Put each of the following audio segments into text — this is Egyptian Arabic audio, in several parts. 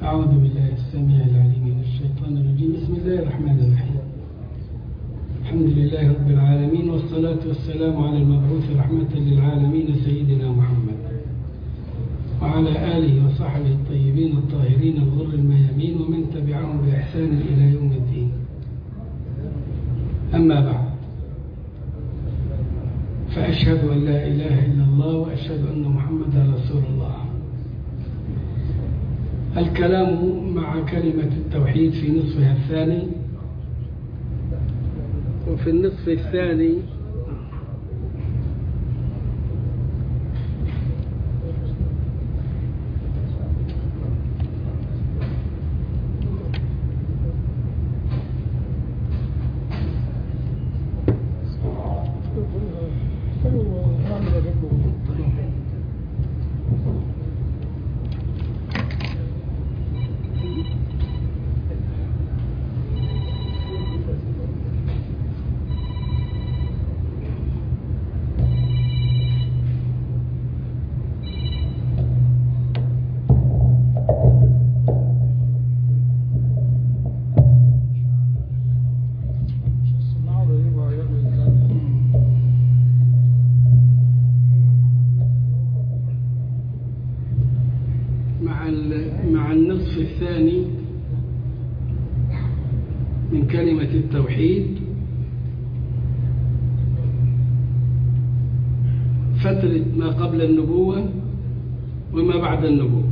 أعوذ بالله السميع العليم من الشيطان الرجيم بسم الله الرحمن الرحيم الحمد لله رب العالمين والصلاة والسلام على المبعوث رحمة للعالمين سيدنا محمد وعلى آله وصحبه الطيبين الطاهرين الغر الميامين ومن تبعهم بإحسان إلى يوم الدين أما بعد فأشهد أن لا إله إلا الله وأشهد أن محمدا رسول الله الكلام مع كلمة التوحيد في نصفها الثاني وفي النصف الثاني مع مع النصف الثاني من كلمة التوحيد فترة ما قبل النبوة وما بعد النبوة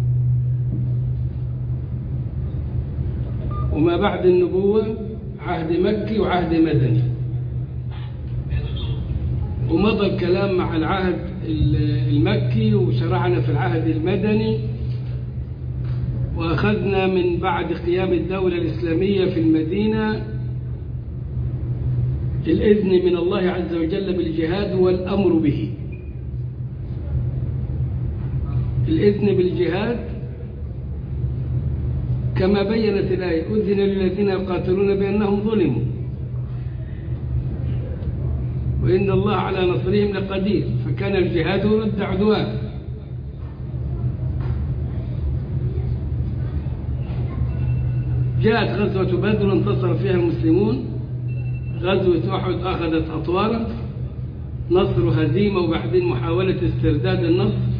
وما بعد النبوة عهد مكي وعهد مدني ومضى الكلام مع العهد المكي وشرعنا في العهد المدني وأخذنا من بعد قيام الدولة الإسلامية في المدينة الإذن من الله عز وجل بالجهاد والأمر به الإذن بالجهاد كما بينت الآية أذن للذين يقاتلون بأنهم ظلموا وإن الله على نصرهم لقدير فكان الجهاد ضد عدوان جاءت غزوة بدر انتصر فيها المسلمون غزوة أحد أخذت أطوارا نصر هزيمة وبعدين محاولة استرداد النصر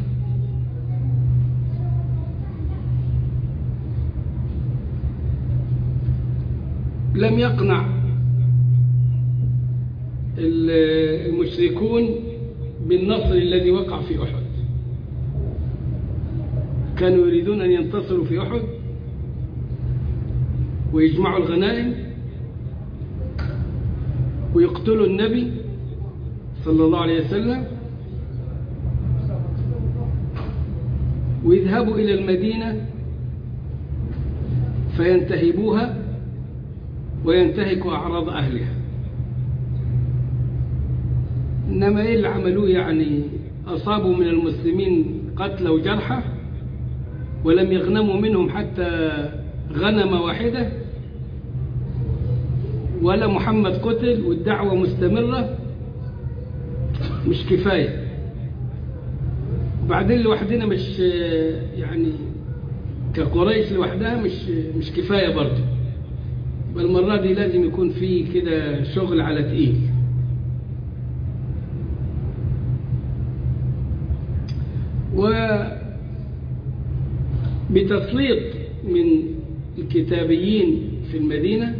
لم يقنع المشركون بالنصر الذي وقع في أحد كانوا يريدون أن ينتصروا في أحد ويجمعوا الغنائم ويقتلوا النبي صلى الله عليه وسلم ويذهبوا إلى المدينة فينتهبوها وينتهكوا أعراض أهلها إنما إيه اللي عملوه يعني أصابوا من المسلمين قتلى وجرحى ولم يغنموا منهم حتى غنمة واحدة ولا محمد قتل والدعوة مستمرة مش كفاية وبعدين لوحدنا مش يعني كقريش لوحدها مش مش كفاية برضه بل المرة دي لازم يكون في كده شغل على تقيل وبتسليط من الكتابيين في المدينة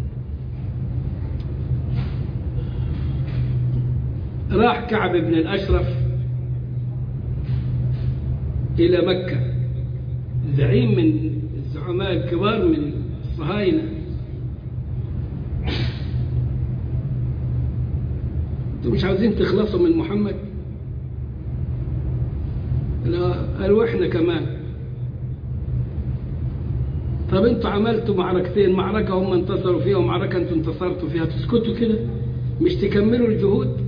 راح كعب بن الأشرف إلى مكة زعيم من الزعماء الكبار من الصهاينة انتوا مش عاوزين تخلصوا من محمد لا قالوا احنا كمان طب انتوا عملتوا معركتين معركة هم انتصروا فيها ومعركة انتوا انتصرتوا فيها تسكتوا كده مش تكملوا الجهود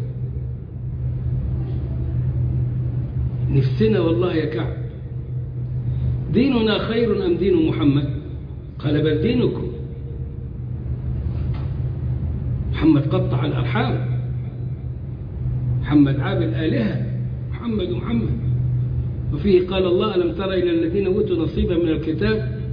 نفسنا والله يا كعب ديننا خير أم دين محمد قال بل دينكم محمد قطع الأرحام محمد عاب الآلهة محمد محمد وفيه قال الله ألم تر إلى الذين أوتوا نصيبا من الكتاب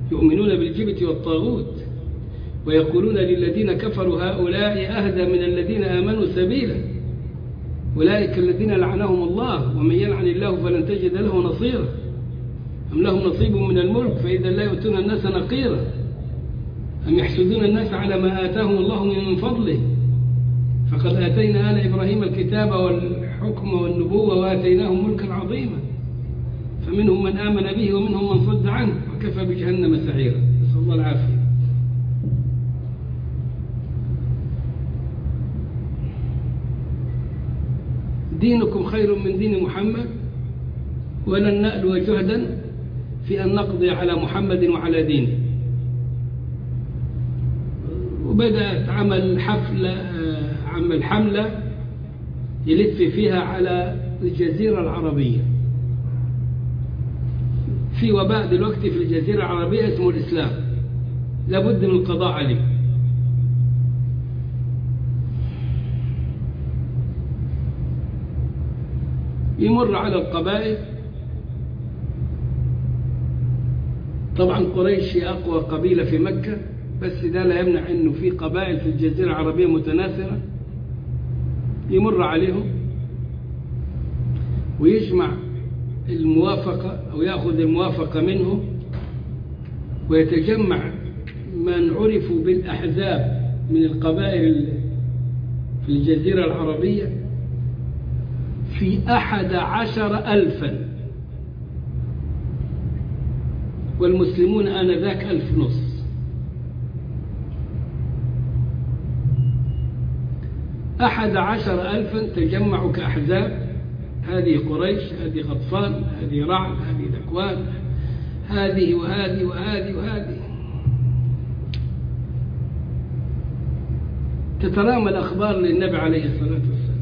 يؤمنون بالجبت والطاغوت ويقولون للذين كفروا هؤلاء أهدى من الذين آمنوا سبيلا أولئك الذين لعنهم الله ومن يلعن الله فلن تجد له نصيرا أم لهم نصيب من الملك فإذا لا يؤتون الناس نقيرا أم يحسدون الناس على ما آتاهم الله من فضله فقد آتينا آل إبراهيم الكتاب والحكم والنبوة وآتيناهم ملكا عظيما فمنهم من آمن به ومنهم من صد عنه وكفى بجهنم سعيرا نسأل الله العافية دينكم خير من دين محمد ولن نألو جهدا في أن نقضي على محمد وعلى دينه وبدأت عمل حفلة عمل حملة يلف فيها على الجزيرة العربية في وباء دلوقتي في الجزيرة العربية اسمه الإسلام لابد من القضاء عليه يمر على القبائل طبعا قريش أقوى قبيلة في مكة بس ده لا يمنع أنه في قبائل في الجزيرة العربية متناثرة يمر عليهم ويجمع الموافقة أو يأخذ الموافقة منهم ويتجمع من عرفوا بالأحزاب من القبائل في الجزيرة العربية في أحد عشر ألفا والمسلمون آنذاك ألف نص أحد عشر ألفا تجمعوا كأحزاب هذه قريش هذه غطفان هذه رعد هذه ذكوان هذه وهذه وهذه وهذه تترامى الأخبار للنبي عليه الصلاة والسلام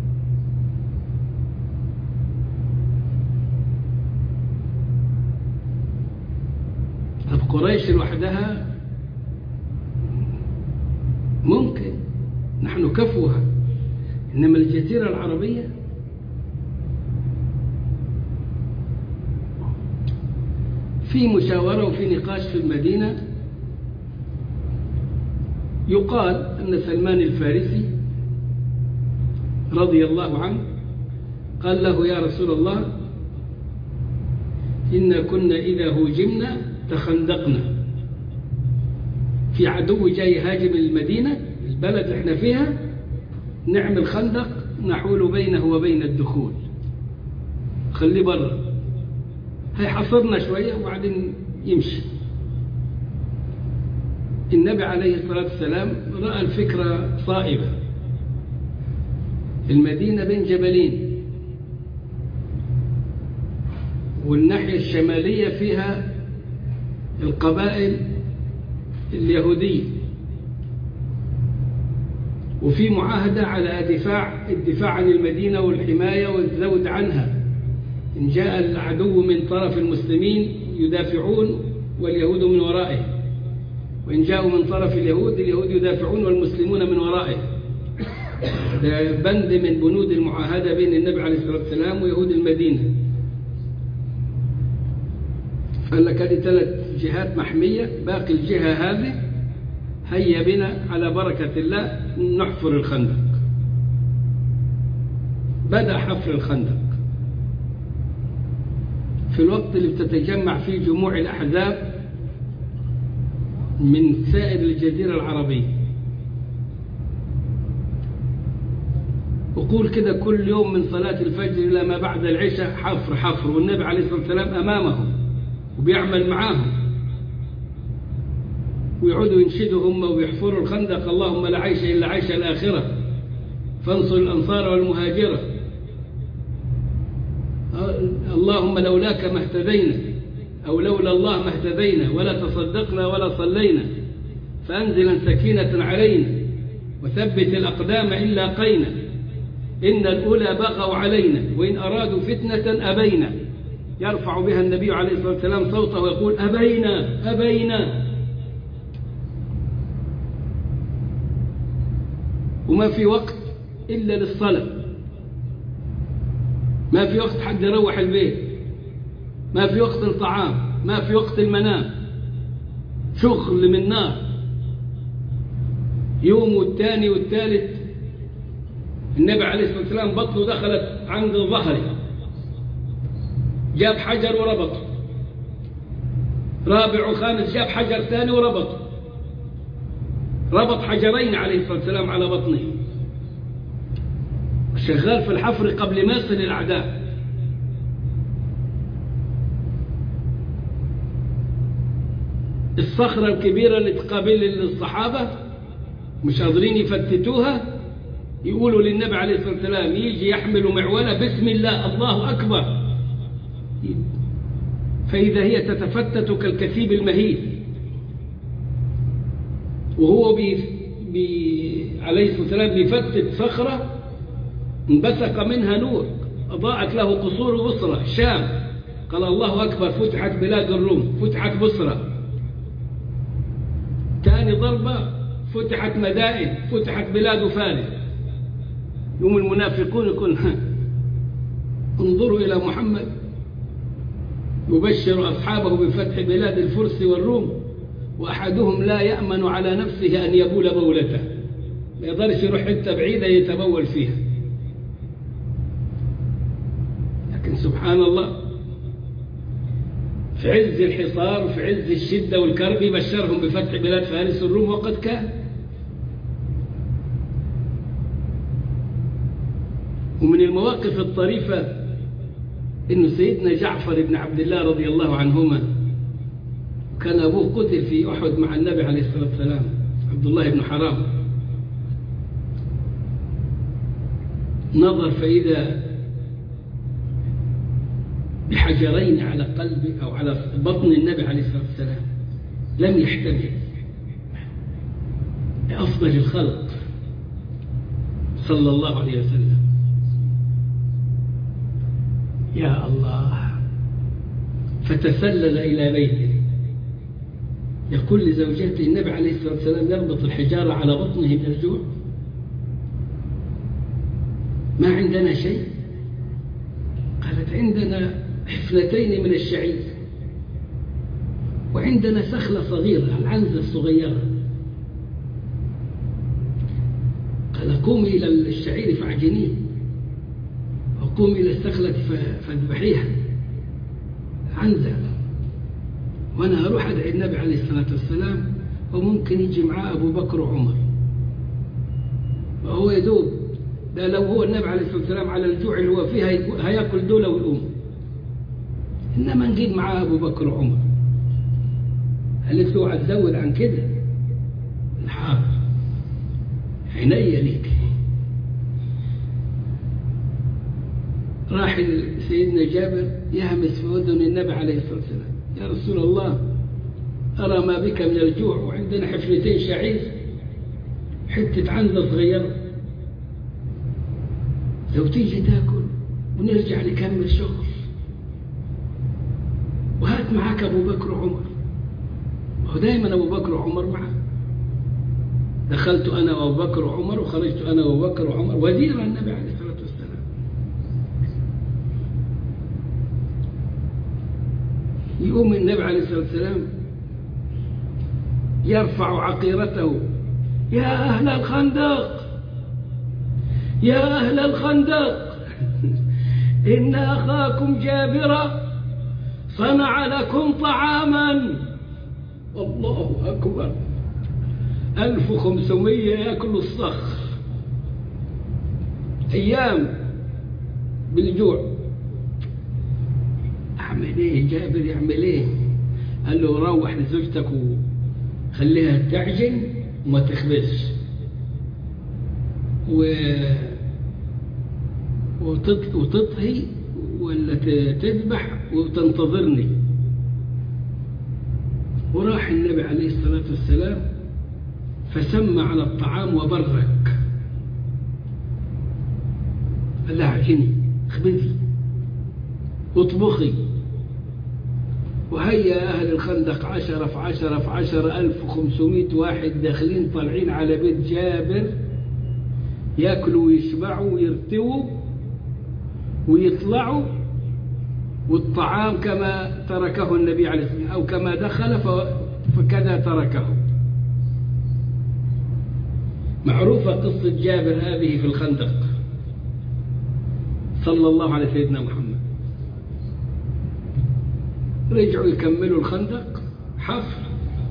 طب قريش لوحدها ممكن نحن كفوها إنما الجزيرة العربية في مشاورة وفي نقاش في المدينة يقال أن سلمان الفارسي رضي الله عنه قال له يا رسول الله إن كنا إذا هوجمنا تخندقنا في عدو جاي هاجم المدينة البلد احنا فيها نعمل خندق نحول بينه وبين الدخول خليه برا هيحصرنا شوية وبعدين يمشي النبي عليه الصلاة والسلام رأى الفكرة صائبة المدينة بين جبلين والناحية الشمالية فيها القبائل اليهودية وفي معاهدة على دفاع الدفاع عن المدينة والحماية والزود عنها إن جاء العدو من طرف المسلمين يدافعون واليهود من ورائه وإن جاءوا من طرف اليهود اليهود يدافعون والمسلمون من ورائه ده بند من بنود المعاهدة بين النبي عليه الصلاة والسلام ويهود المدينة قال لك هذه ثلاث جهات محمية باقي الجهة هذه هيا بنا على بركة الله نحفر الخندق بدأ حفر الخندق في الوقت اللي بتتجمع فيه جموع الأحزاب من سائر الجزيرة العربية وقول كده كل يوم من صلاة الفجر إلى ما بعد العشاء حفر حفر والنبي عليه الصلاة والسلام أمامهم وبيعمل معاهم ويعودوا ينشدوا هم ويحفروا الخندق اللهم لا عيش إلا عيش الآخرة فانصر الأنصار والمهاجرة اللهم لولاك ما اهتدينا أو لولا الله ما اهتدينا ولا تصدقنا ولا صلينا فأنزلا سكينة علينا وثبت الأقدام إن لاقينا إن الأولى بغوا علينا وإن أرادوا فتنة أبينا يرفع بها النبي عليه الصلاة والسلام صوته ويقول أبينا أبينا وما في وقت إلا للصلاة ما في وقت حد يروح البيت ما في وقت الطعام ما في وقت المنام شغل من نار يوم والتاني والتالت النبي عليه الصلاة والسلام بطنه دخلت عند ظهره جاب حجر وربطه رابع وخامس جاب حجر ثاني وربطه ربط حجرين عليه الصلاة والسلام على بطنه شغال في الحفر قبل ما يصل الأعداء الصخرة الكبيرة اللي تقابل الصحابة مش قادرين يفتتوها يقولوا للنبي عليه الصلاة والسلام يجي يحمل معولة بسم الله الله أكبر فإذا هي تتفتت كالكثيب المهيل وهو بي بي عليه الصلاة والسلام بيفتت صخرة انبثق منها نور أضاءت له قصور بصرة الشام قال الله أكبر فتحت بلاد الروم فتحت بصرة ثاني ضربة فتحت مدائن فتحت بلاد فارس يوم المنافقون يقول انظروا إلى محمد يبشر أصحابه بفتح بلاد الفرس والروم وأحدهم لا يأمن على نفسه أن يبول بولته ما يقدرش يروح حتة بعيدة يتبول فيها لكن سبحان الله في عز الحصار وفي عز الشدة والكرب يبشرهم بفتح بلاد فارس والروم وقد كان ومن المواقف الطريفة إن سيدنا جعفر بن عبد الله رضي الله عنهما كان أبوه قتل في أحد مع النبي عليه الصلاة والسلام عبد الله بن حرام نظر فإذا بحجرين على قلبه أو على بطن النبي عليه الصلاة والسلام لم يحتمل لأفضل الخلق صلى الله عليه وسلم يا الله فتسلل إلى بيته يقول لزوجته النبي عليه الصلاة والسلام يربط الحجارة على بطنه من الجوع ما عندنا شيء قالت عندنا حفلتين من الشعير وعندنا سخلة صغيرة العنزة الصغيرة قال قومي إلى الشعير فاعجنيه وقومي إلى السخلة فاذبحيها عنزة وأنا أروح أدعي النبي عليه الصلاة والسلام وممكن يجي معاه أبو بكر وعمر وهو يدوب ده لو هو النبي عليه الصلاة والسلام على الجوع اللي هو فيها هياكل دولة والأم إنما نجيب معاه أبو بكر وعمر قالت له هتزود عن كده الحاضر عينيا ليك راح سيدنا جابر يهمس في أذن النبي عليه الصلاة والسلام يا رسول الله أرى ما بك من الجوع وعندنا حفلتين شعير حتة عنزة صغيرة لو تيجي تاكل ونرجع نكمل شغل وهات معاك أبو بكر وعمر هو دايما أبو بكر وعمر معه دخلت أنا وأبو بكر وعمر وخرجت أنا وأبو بكر وعمر ودير النبي عليه الصلاة والسلام يقوم النبي عليه الصلاة والسلام يرفع عقيرته يا أهل الخندق يا أهل الخندق إن أخاكم جابرا صنع لكم طعاما الله أكبر ألف وخمسمية يأكلوا الصخر أيام بالجوع أعمل إيه جابر يعمل إيه قال له روح لزوجتك وخليها تعجن وما تخبزش و وتطهي ولا تذبح وتنتظرني وراح النبي عليه الصلاة والسلام فسمى على الطعام وبرك قال لها عجني اخبزي واطبخي وهيا أهل الخندق عشرة في عشرة في عشرة ألف وخمسمائة واحد داخلين طالعين على بيت جابر ياكلوا ويشبعوا ويرتووا ويطلعوا والطعام كما تركه النبي عليه الصلاة والسلام أو كما دخل فكذا تركه معروفة قصة جابر هذه في الخندق صلى الله على سيدنا محمد رجعوا يكملوا الخندق حفر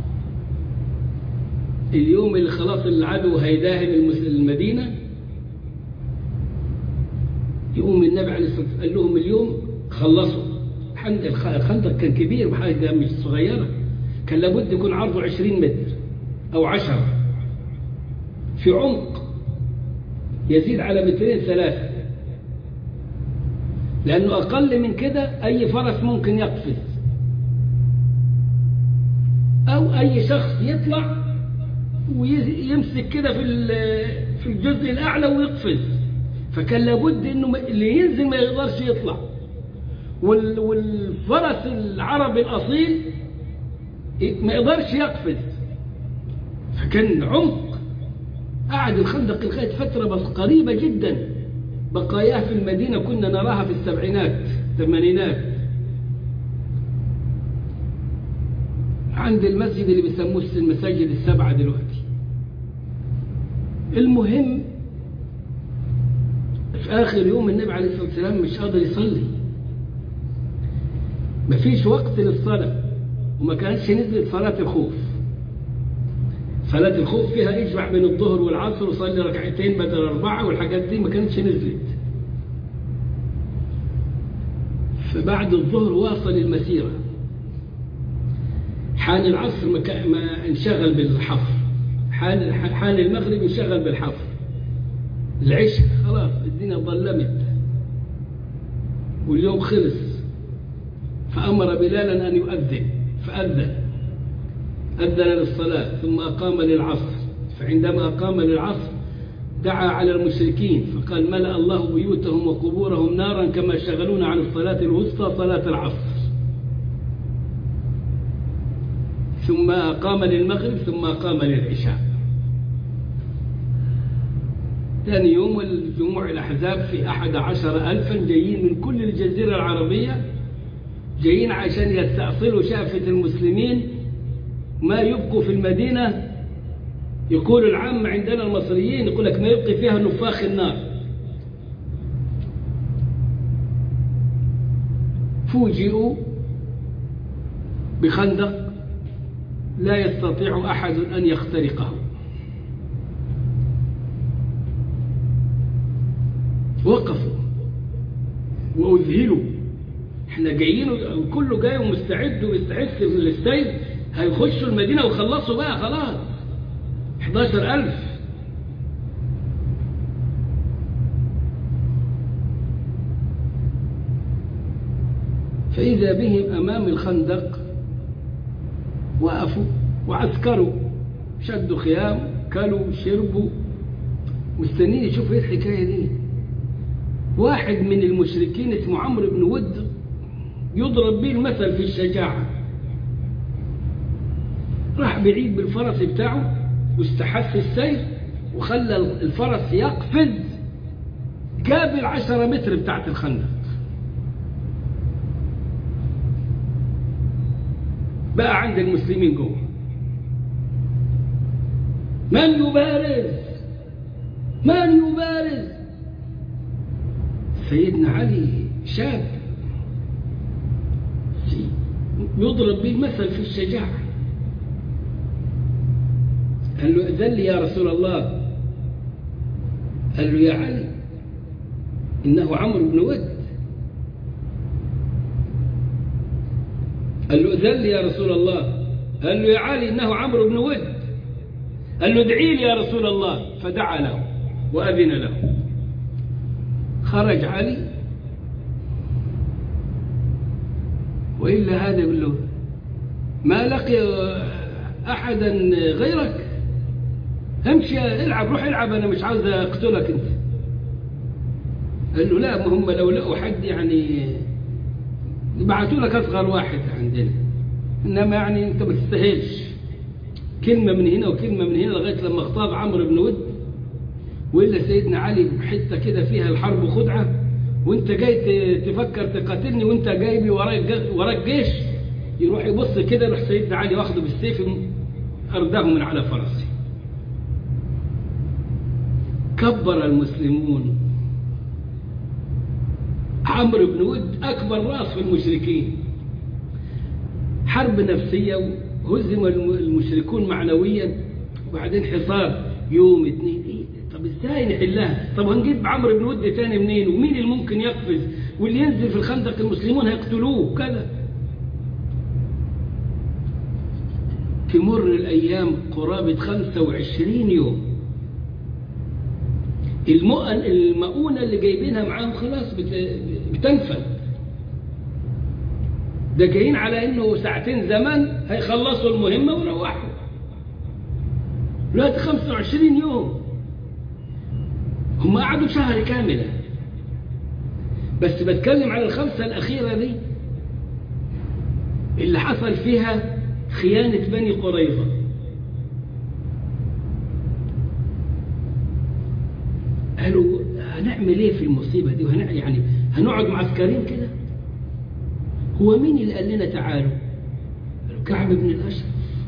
اليوم اللي خلاص العدو هيداهن المدينة يقوم النبي عليه الصلاة والسلام قال لهم اليوم خلصوا الخندق كان كبير بحاجة مش صغيرة كان لابد يكون عرضه 20 متر أو 10 في عمق يزيد على مترين ثلاثة لأنه أقل من كده أي فرس ممكن يقفز أو أي شخص يطلع ويمسك كده في في الجزء الأعلى ويقفز فكان لابد إنه اللي ينزل ما يقدرش يطلع والفرس العربي الأصيل ما يقدرش يقفز فكان عمق قعد الخندق لغاية فترة بس قريبة جدا بقاياه في المدينة كنا نراها في السبعينات الثمانينات عند المسجد اللي بيسموه المساجد السبعة دلوقتي المهم في آخر يوم النبي عليه الصلاة والسلام مش قادر يصلي مفيش وقت للصلاة وما كانتش نزلت صلاة الخوف صلاة الخوف فيها اجمع بين الظهر والعصر وصلي ركعتين بدل أربعة والحاجات دي ما كانتش نزلت فبعد الظهر واصل المسيرة حان العصر ما انشغل بالحفر حان حان المغرب انشغل بالحفر العشاء خلاص الدنيا ظلمت واليوم خلص فأمر بلالا أن يؤذن فأذن أذن للصلاة ثم أقام للعصر فعندما أقام للعصر دعا على المشركين فقال ملأ الله بيوتهم وقبورهم نارا كما شغلون عن الصلاة الوسطى صلاة العصر ثم أقام للمغرب ثم أقام للعشاء ثاني يوم الجموع الأحزاب في أحد عشر ألفا جايين من كل الجزيرة العربية جايين عشان يستأصلوا شافة المسلمين ما يبقوا في المدينة يقول العامة عندنا المصريين يقول لك ما يبقي فيها نفاخ النار فوجئوا بخندق لا يستطيع أحد أن يخترقه وقفوا وأذهلوا احنا جايين كله جاي ومستعد ومستعد للسيل هيخشوا المدينة وخلصوا بقى خلاص 11000 فإذا بهم أمام الخندق وقفوا وعسكروا شدوا خيام كلوا شربوا مستنين يشوفوا ايه الحكاية دي واحد من المشركين اسمه عمرو بن ود يضرب به المثل في الشجاعة راح بعيد بالفرس بتاعه واستحث السير وخلى الفرس يقفز جاب العشرة متر بتاعت الخندق بقى عند المسلمين جوه من يبارز من يبارز سيدنا علي شاب يضرب به المثل في الشجاعة قال له ائذن لي يا رسول الله قال له يا علي إنه عمرو بن ود قال له ائذن لي يا رسول الله قال له يا علي إنه عمرو بن ود قال له ادعي لي يا رسول الله فدعا له وأذن له خرج علي وإلا هذا يقول له ما لقي أحدا غيرك امشي العب روح العب أنا مش عاوز أقتلك أنت قال له لا ما هم لو لقوا حد يعني يبعثوا لك أصغر واحد عندنا إنما يعني أنت ما تستاهلش كلمة من هنا وكلمة من هنا لغاية لما اغتاب عمرو بن ود وإلا سيدنا علي بحتة كده فيها الحرب خدعة وانت جاي تفكر تقاتلني وانت جايبي وراك وراك جيش يروح يبص كده يروح سيدنا علي واخده بالسيف أرداه من على فرسه كبر المسلمون عمرو بن ود أكبر راس في المشركين حرب نفسية وهزم المشركون معنويا وبعدين حصار يوم اتنين ايه طب ازاي نحلها طب هنجيب عمرو بن ود تاني منين ومين اللي ممكن يقفز واللي ينزل في الخندق المسلمون هيقتلوه كذا تمر الأيام قرابة 25 يوم المؤونة اللي جايبينها معاهم خلاص بتنفذ ده جايين على انه ساعتين زمن هيخلصوا المهمة ويروحوا دلوقتي 25 يوم هم قعدوا شهر كاملة بس بتكلم على الخمسة الأخيرة دي اللي حصل فيها خيانة بني قريظة قالوا هنعمل ايه في المصيبة دي وهنع... يعني هنقعد معسكرين كده هو مين اللي قال لنا تعالوا قالوا كعب بن الأشرف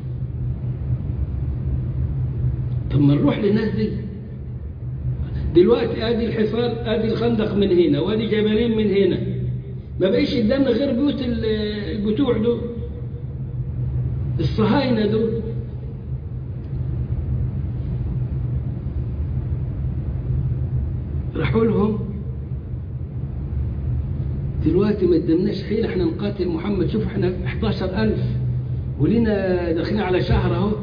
طب ما نروح للناس دي دلوقتي ادي الحصار ادي الخندق من هنا وادي جبلين من هنا ما بقيش قدامنا غير بيوت البتوع دول الصهاينة دول راحوا لهم دلوقتي ما قدمناش حيل احنا نقاتل محمد شوف احنا 11000 ولينا داخلين على شهر اهو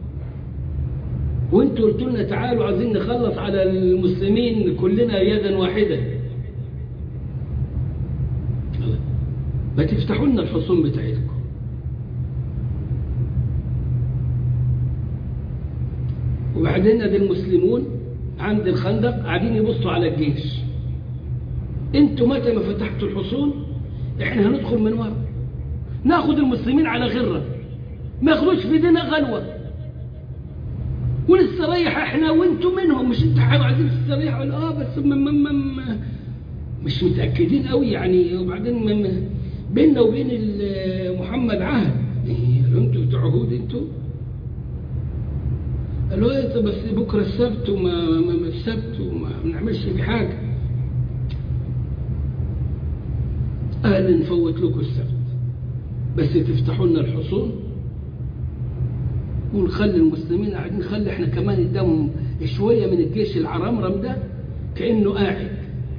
وانتوا قلتوا لنا تعالوا عايزين نخلص على المسلمين كلنا يدا واحدة ما تفتحوا لنا الحصون بتاعتكم وبعدين ادي المسلمون عند الخندق قاعدين يبصوا على الجيش انتوا متى ما فتحتوا الحصون احنا هندخل من ورا ناخد المسلمين على غره ما ياخدوش في ايدينا غلوه ونستريح احنا وانتوا منهم مش انتوا عايزين تستريحوا اه بس م م م مش متاكدين قوي يعني وبعدين بيننا وبين محمد عهد يعني انتوا بتوع عهود انتوا قالوا ايه بس بكره السبت وما ما السبت وما بنعملش بيه حاجه قال نفوت لكم السبت بس تفتحوا لنا الحصون ونخلي المسلمين قاعدين نخلي احنا كمان قدامهم شويه من الجيش العرمرم ده كانه قاعد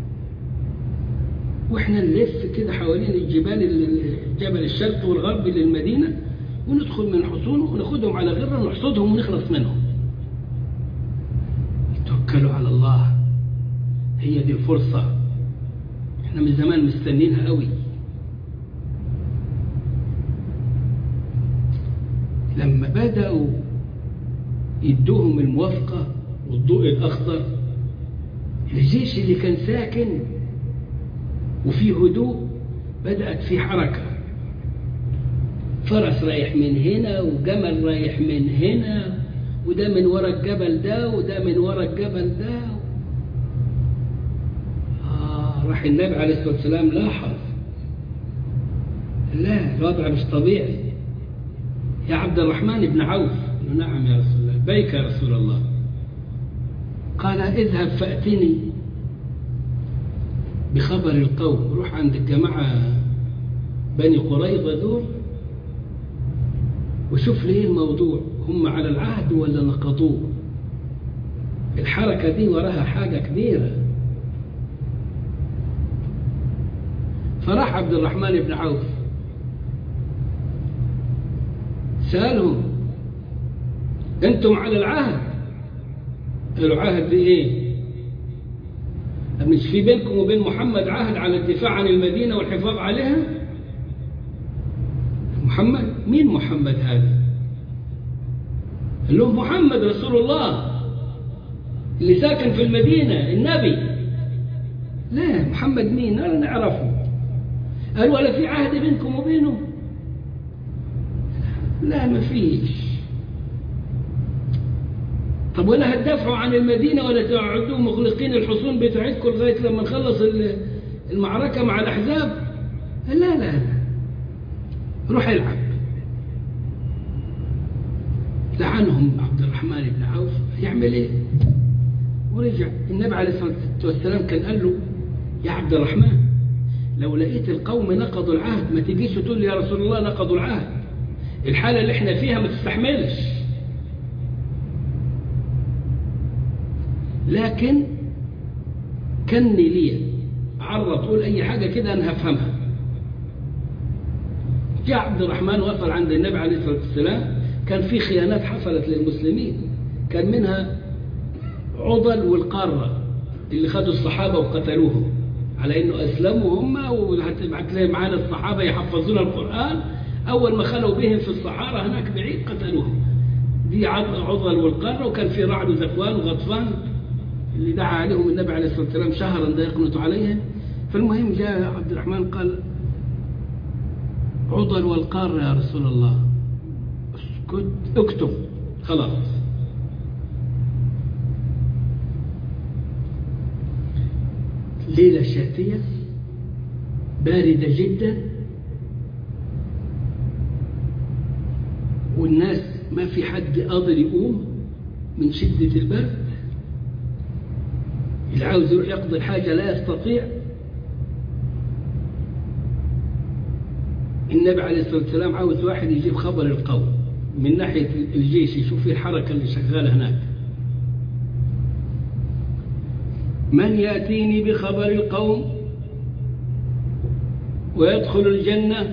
واحنا نلف كده حوالين الجبال الجبل الشرقي والغربي للمدينه وندخل من الحصون وناخدهم على غره نحصدهم ونخلص منهم توكلوا على الله هي دي الفرصة احنا من زمان مستنينها قوي لما بدأوا يدوهم الموافقة والضوء الأخضر الجيش اللي كان ساكن وفيه هدوء بدأت في حركة فرس رايح من هنا وجمل رايح من هنا وده من ورا الجبل ده وده من ورا الجبل ده آه راح النبي عليه الصلاة والسلام لاحظ لا الوضع مش طبيعي يا عبد الرحمن بن عوف نعم يا رسول الله بيك يا رسول الله قال اذهب فأتني بخبر القوم روح عند الجماعة بني قريظة دول وشوف لي الموضوع هم على العهد ولا نقضوه الحركة دي وراها حاجة كبيرة فراح عبد الرحمن بن عوف سألهم انتم على العهد قالوا عهد ايه مش في بينكم وبين محمد عهد على الدفاع عن المدينة والحفاظ عليها محمد مين محمد هذا قال لهم محمد رسول الله اللي ساكن في المدينة النبي لا محمد مين لا نعرفه قال ولا في عهد بينكم وبينه لا ما فيش طب ولا هتدافعوا عن المدينة ولا تقعدوا مغلقين الحصون بتاعتكم لغاية لما نخلص المعركة مع الأحزاب لا لا لا روح العب لعنهم عبد الرحمن بن عوف يعمل ايه ورجع النبي عليه الصلاة والسلام كان قال له يا عبد الرحمن لو لقيت القوم نقضوا العهد ما تجيش تقول لي يا رسول الله نقضوا العهد الحالة اللي احنا فيها ما تستحملش لكن كني لي عرض تقول اي حاجة كده انا هفهمها جاء عبد الرحمن وصل عند النبي عليه الصلاة والسلام كان في خيانات حصلت للمسلمين كان منها عضل والقارة اللي خدوا الصحابة وقتلوهم على انه اسلموا هم وهتبعت لهم معانا الصحابة يحفظون القرآن اول ما خلوا بهم في الصحارى هناك بعيد قتلوهم دي عضل والقارة وكان في رعد وزكوان وغطفان اللي دعا عليهم النبي عليه الصلاة والسلام شهرا ده يقنط عليهم فالمهم جاء عبد الرحمن قال عضل والقارة يا رسول الله اسكت اكتب خلاص ليلة شاتية باردة جدا والناس ما في حد قادر يقوم من شدة البرد اللي عاوز يروح يقضي الحاجة لا يستطيع النبي عليه الصلاة والسلام عاوز واحد يجيب خبر القوم من ناحية الجيش يشوف فيه الحركة اللي شغالة هناك من يأتيني بخبر القوم ويدخل الجنة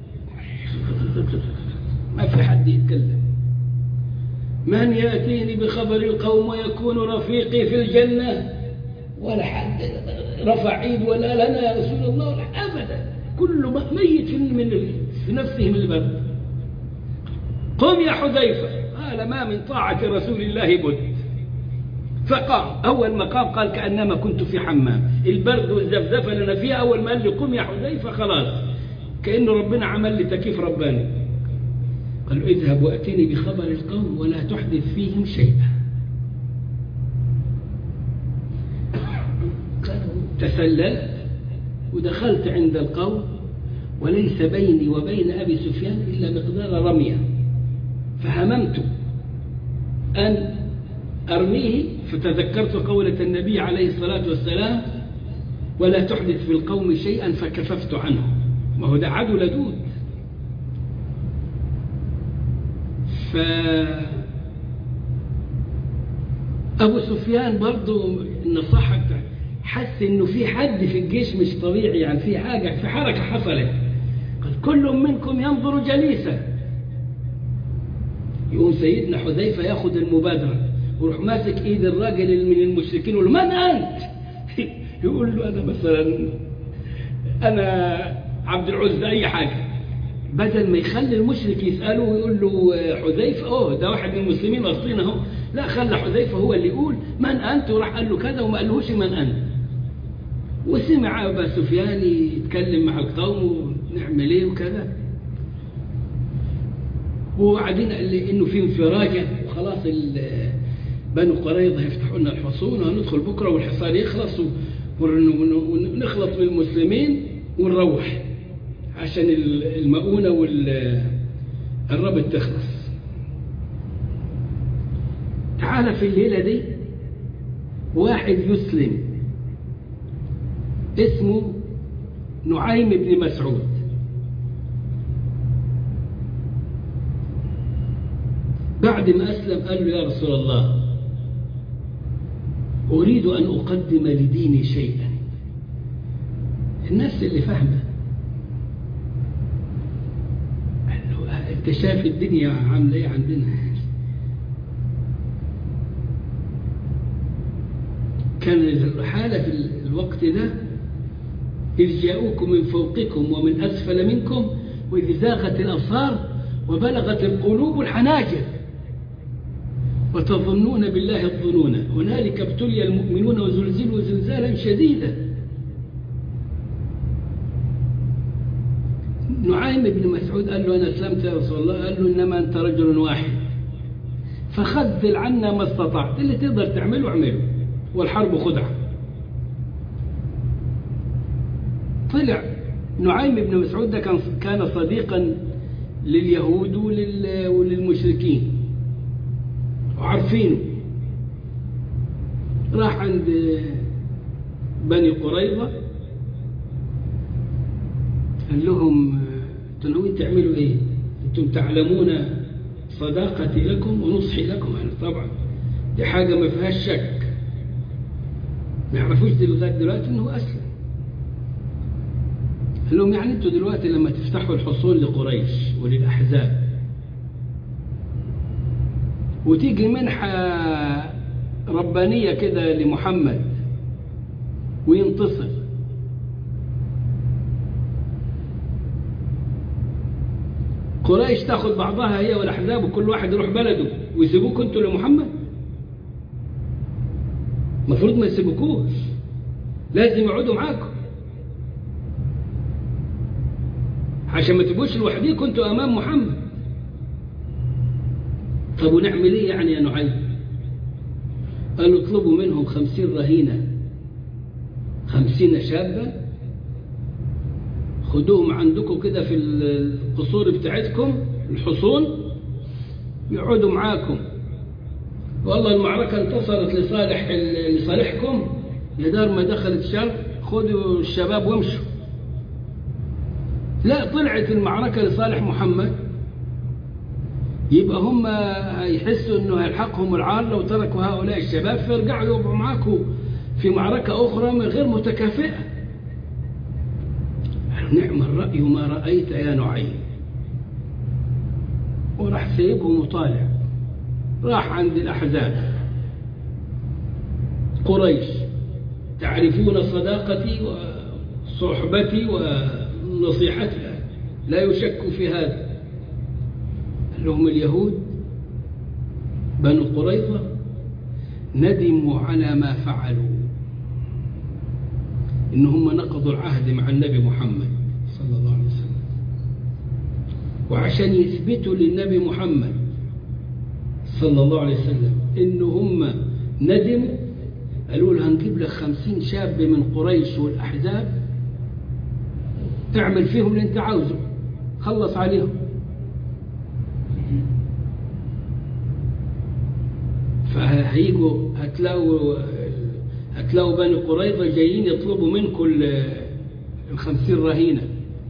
ما في حد يتكلم من يأتيني بخبر القوم ويكون رفيقي في الجنة ولا حد رفع ايد ولا لنا يا رسول الله ولا أبدا كل ميت من في نفسه من البرد قم يا حذيفة قال ما من طاعة رسول الله بد فقام أول ما قام قال كأنما كنت في حمام البرد والزفزفة اللي أنا فيها أول ما قال لي قم يا حذيفة خلاص كأنه ربنا عمل لي تكييف رباني قال له اذهب وأتني بخبر القوم ولا تحدث فيهم شيئا تسللت ودخلت عند القوم وليس بيني وبين أبي سفيان إلا مقدار رمية فهممت أن أرميه فتذكرت قولة النبي عليه الصلاة والسلام ولا تحدث في القوم شيئا فكففت عنه ما هو ده عدو لدود ف أبو سفيان برضو النصاحة حس إنه في حد في الجيش مش طبيعي يعني في حاجة في حركة حصلت قال كل منكم ينظر جليسا يقوم سيدنا حذيفة ياخد المبادرة ويروح ماسك ايد الراجل من المشركين يقول له من انت يقول له انا مثلا انا عبد العزة اي حاجة بدل ما يخلي المشرك يسأله ويقول له حذيفة اوه ده واحد من المسلمين اصلين اهو لا خلى حذيفة هو اللي يقول من انت وراح قال له كذا وما قالهوش من انت وسمع ابا سفيان يتكلم مع القوم ونعمل ايه وكذا وبعدين قال لي انه في انفراجه وخلاص بنو قريظه هيفتحوا لنا الحصون وهندخل بكره والحصار يخلص ونخلص من المسلمين ونروح عشان المؤونه والربط تخلص تعال في الليله دي واحد يسلم اسمه نعيم بن مسعود بعد ما أسلم قال له يا رسول الله أريد أن أقدم لديني شيئا الناس اللي فاهمة قال له أنت شايف الدنيا عاملة إيه عندنا كان الحالة في الوقت ده إذ جاءوكم من فوقكم ومن أسفل منكم وإذ زاغت الأبصار وبلغت القلوب الحناجر وتظنون بالله الظنون هنالك ابتلي المؤمنون وزلزلوا زلزالا شديدا نعيم بن مسعود قال له أنا أسلمت يا رسول الله قال له إنما أنت رجل واحد فخذل عنا ما استطعت اللي تقدر تعمله اعمله والحرب خدعة طلع نعيم بن مسعود ده كان كان صديقا لليهود ولل... وللمشركين وعارفينه راح عند بني قريظة قال لهم انتم ناويين تعملوا ايه انتم تعلمون صداقتي لكم ونصحي لكم انا طبعا دي حاجة ما فيهاش شك ما يعرفوش دي لغايه دلوقتي انه اسلم قال لهم يعني انتوا دلوقتي لما تفتحوا الحصون لقريش وللاحزاب وتيجي منحة ربانية كده لمحمد وينتصر قريش تاخد بعضها هي والاحزاب وكل واحد يروح بلده ويسيبوك انتوا لمحمد المفروض ما يسيبوكوش لازم يقعدوا معاكم عشان ما تبقوش لوحديكم انتوا امام محمد طب ونعمل ايه يعني يا نعيم قالوا اطلبوا منهم خمسين رهينة خمسين شابة خدوهم عندكم كده في القصور بتاعتكم الحصون يقعدوا معاكم والله المعركة انتصرت لصالح لصالحكم يا دار ما دخلت شر خدوا الشباب وامشوا لا طلعت المعركة لصالح محمد يبقى هم هيحسوا انه هيلحقهم العار لو تركوا هؤلاء الشباب فيرجعوا يبقوا معاكم في معركة أخرى من غير متكافئة نعم الرأي ما رأيت يا نعيم وراح سيبهم وطالع راح عند الأحزاب قريش تعرفون صداقتي وصحبتي ونصيحتي لا يشك في هذا لهم اليهود بنو قريظة ندموا على ما فعلوا إن هم نقضوا العهد مع النبي محمد صلى الله عليه وسلم وعشان يثبتوا للنبي محمد صلى الله عليه وسلم إن هم ندموا قالوا له هنجيب لك خمسين شاب من قريش والأحزاب اعمل فيهم اللي انت عاوزه خلص عليهم فهيجوا هتلاقوا هتلاقوا بني قريظة جايين يطلبوا منكم الخمسين رهينة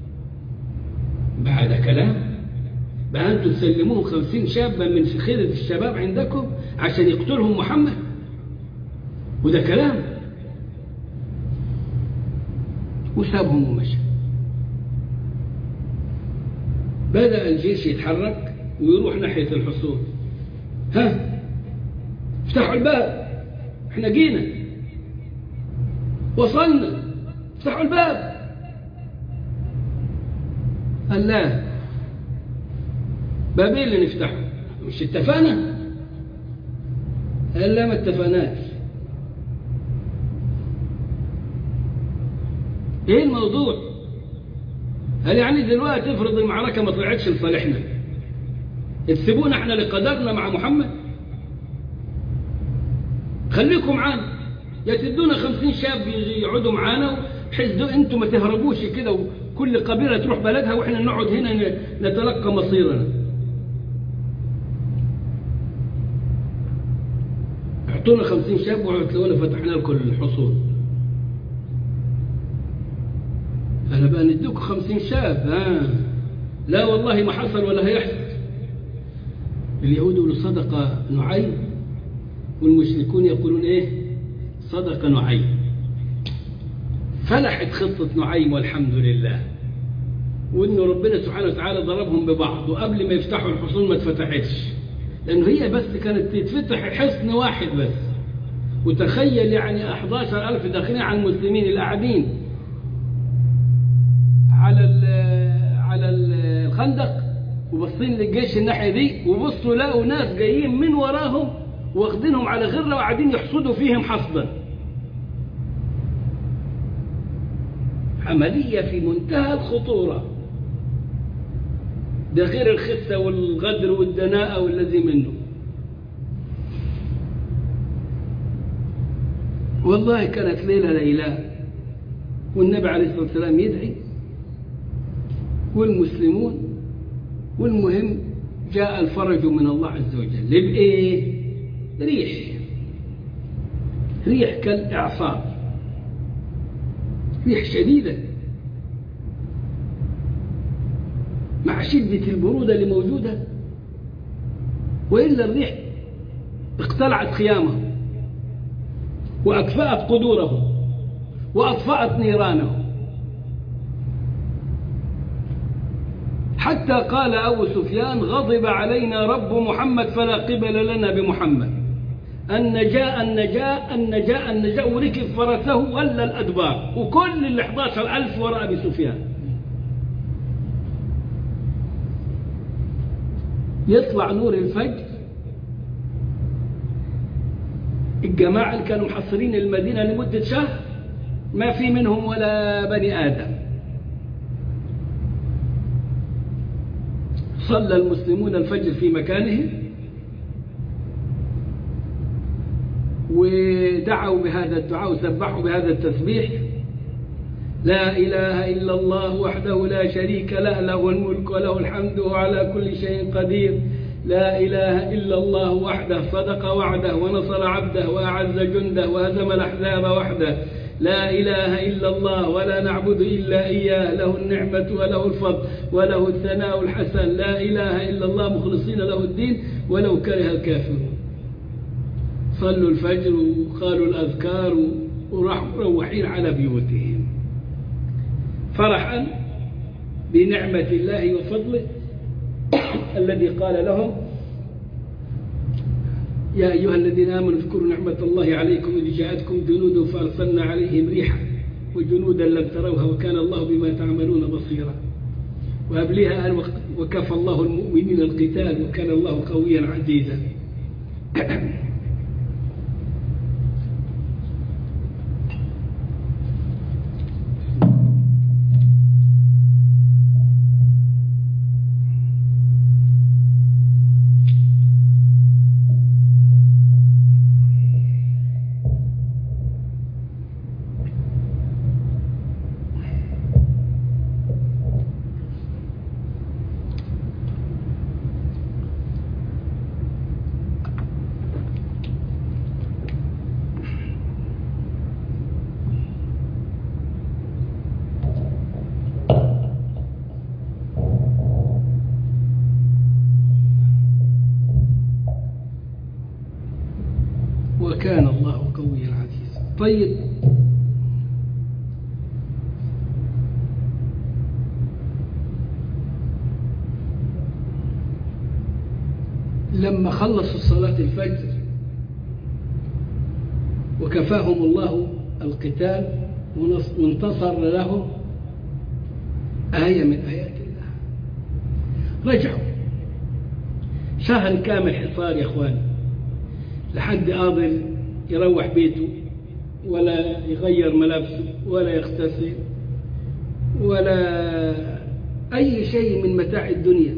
بعد كلام بقى انتوا تسلموهم خمسين شابا من خيرة الشباب عندكم عشان يقتلهم محمد وده كلام وسابهم ومشى بدأ الجيش يتحرك ويروح ناحية الحصون ها افتحوا الباب احنا جينا وصلنا افتحوا الباب قال لا بابين اللي نفتحه مش اتفقنا قال لا ما اتفقناش ايه الموضوع هل يعني دلوقتي افرض المعركة ما طلعتش لصالحنا تسيبونا احنا لقدرنا مع محمد خليكم معانا يا تدونا خمسين شاب يقعدوا معانا بحيث انتم ما تهربوش كده وكل قبيلة تروح بلدها واحنا نقعد هنا نتلقى مصيرنا اعطونا خمسين شاب وتلاقونا فتحنا لكم الحصول أنا بقى ندوك خمسين شاب ها لا والله ما حصل ولا هيحصل اليهود يقولوا صدق نعيم والمشركون يقولون ايه صدق نعيم فلحت خطة نعيم والحمد لله وانه ربنا سبحانه وتعالى ضربهم ببعض وقبل ما يفتحوا الحصون ما اتفتحتش لانه هي بس كانت تتفتح حصن واحد بس وتخيل يعني 11 ألف داخلين على المسلمين القاعدين على ال على الخندق وبصين للجيش الناحية دي وبصوا لقوا ناس جايين من وراهم واخدينهم على غرة وقاعدين يحصدوا فيهم حصدا عملية في منتهى الخطورة ده غير الخسة والغدر والدناءة والذي منه والله كانت ليلة ليلة والنبي عليه الصلاة والسلام يدعي والمسلمون والمهم جاء الفرج من الله عز وجل بإيه ريح ريح كالإعصار ريح شديدة مع شدة البرودة اللي موجودة وإلا الريح اقتلعت خيامه وأكفأت قدوره وأطفأت نيرانه حتى قال أبو سفيان غضب علينا رب محمد فلا قبل لنا بمحمد النجاء النجاء النجاء النجاء وركب فرسه ولى الأدبار وكل ال 11 ألف وراء أبي سفيان يطلع نور الفجر الجماعة اللي كانوا محصرين المدينة لمدة شهر ما في منهم ولا بني آدم صلى المسلمون الفجر في مكانهم ودعوا بهذا الدعاء وسبحوا بهذا التسبيح لا إله إلا الله وحده لا شريك له له الملك وله الحمد وهو على كل شيء قدير لا إله إلا الله وحده صدق وعده ونصر عبده وأعز جنده وهزم الأحزاب وحده لا إله إلا الله ولا نعبد إلا إياه له النعمة وله الفضل وله الثناء الحسن لا إله إلا الله مخلصين له الدين ولو كره الكافرون صلوا الفجر وقالوا الأذكار وراحوا مروحين على بيوتهم فرحا بنعمة الله وفضله الذي قال لهم يا أيها الذين آمنوا اذكروا نعمة الله عليكم إذ جاءتكم جنود فأرسلنا عليهم ريحا وجنودا لم تروها وكان الله بما تعملون بصيرا وقبلها قال وكفى الله المؤمنين القتال وكان الله قويا عزيزا وكان الله قويا عزيزا طيب لما خلصوا صلاة الفجر وكفاهم الله القتال وانتصر لهم آية من آيات الله رجعوا شهر كامل حصار يا اخواني لحد قاضي يروح بيته ولا يغير ملابسه ولا يغتسل ولا أي شيء من متاع الدنيا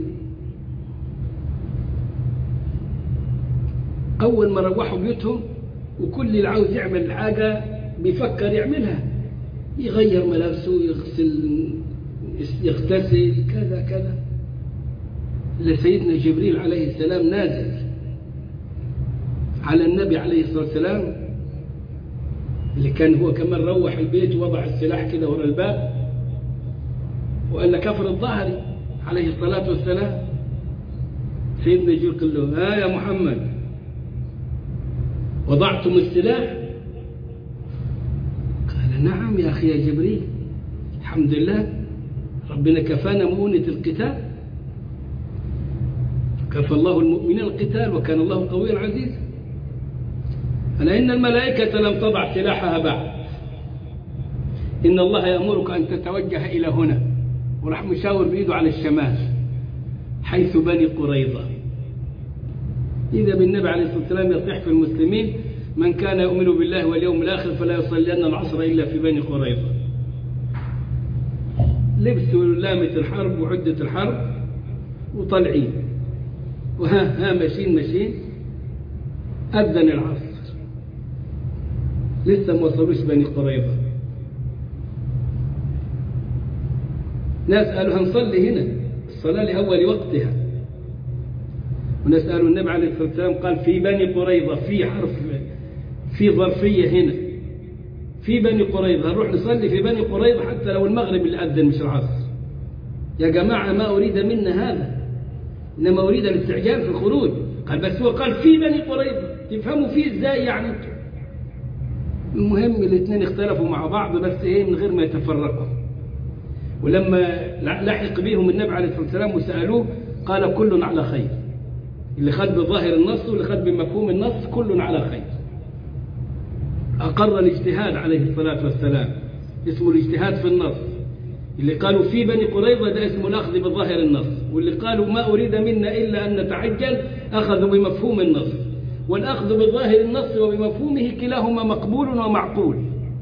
أول ما روحوا بيوتهم وكل اللي عاوز يعمل حاجة بيفكر يعملها يغير ملابسه يغسل يغتسل كذا كذا لسيدنا جبريل عليه السلام نازل على النبي عليه الصلاة والسلام اللي كان هو كمان روح البيت ووضع السلاح كده ورا الباب وقال له كفر الظهري عليه الصلاة والسلام سيدنا جبريل قال له ها يا محمد وضعتم السلاح قال نعم يا أخي يا جبريل الحمد لله ربنا كفانا مؤونة القتال كفى الله المؤمنين القتال وكان الله قويا عزيزا ألا إن الملائكة لم تضع سلاحها بعد إن الله يأمرك أن تتوجه إلى هنا وراح مشاور بإيده على الشمال حيث بني قريظة إذا بالنبي عليه الصلاة والسلام يصيح في المسلمين من كان يؤمن بالله واليوم الآخر فلا يصلين العصر إلا في بني قريظة لبسوا لامة الحرب وعدة الحرب وطلعين وها ها ماشيين ماشيين أذن العصر لسه ما وصلوش بني قريظة ناس قالوا هنصلي هنا الصلاة لأول وقتها ونسأل النبي عليه الصلاة والسلام قال في بني قريظة في حرف في ظرفية هنا في بني قريظة نروح نصلي في بني قريظة حتى لو المغرب اللي أذن مش العصر يا جماعة ما أريد منا هذا إنما أريد الاستعجال في الخروج قال بس هو قال في بني قريظة تفهموا فيه إزاي يعني المهم الاثنين اختلفوا مع بعض بس إيه من غير ما يتفرقوا ولما لحق بهم النبي عليه الصلاة والسلام وسألوه قال كل على خير اللي خد بظاهر النص واللي خد بمفهوم النص كل على خير أقر الاجتهاد عليه الصلاة والسلام اسمه الاجتهاد في النص اللي قالوا في بني قريظة ده اسمه الأخذ بظاهر النص واللي قالوا ما أريد منا إلا أن نتعجل أخذوا بمفهوم النص والأخذ بظاهر النص وبمفهومه كلاهما مقبول ومعقول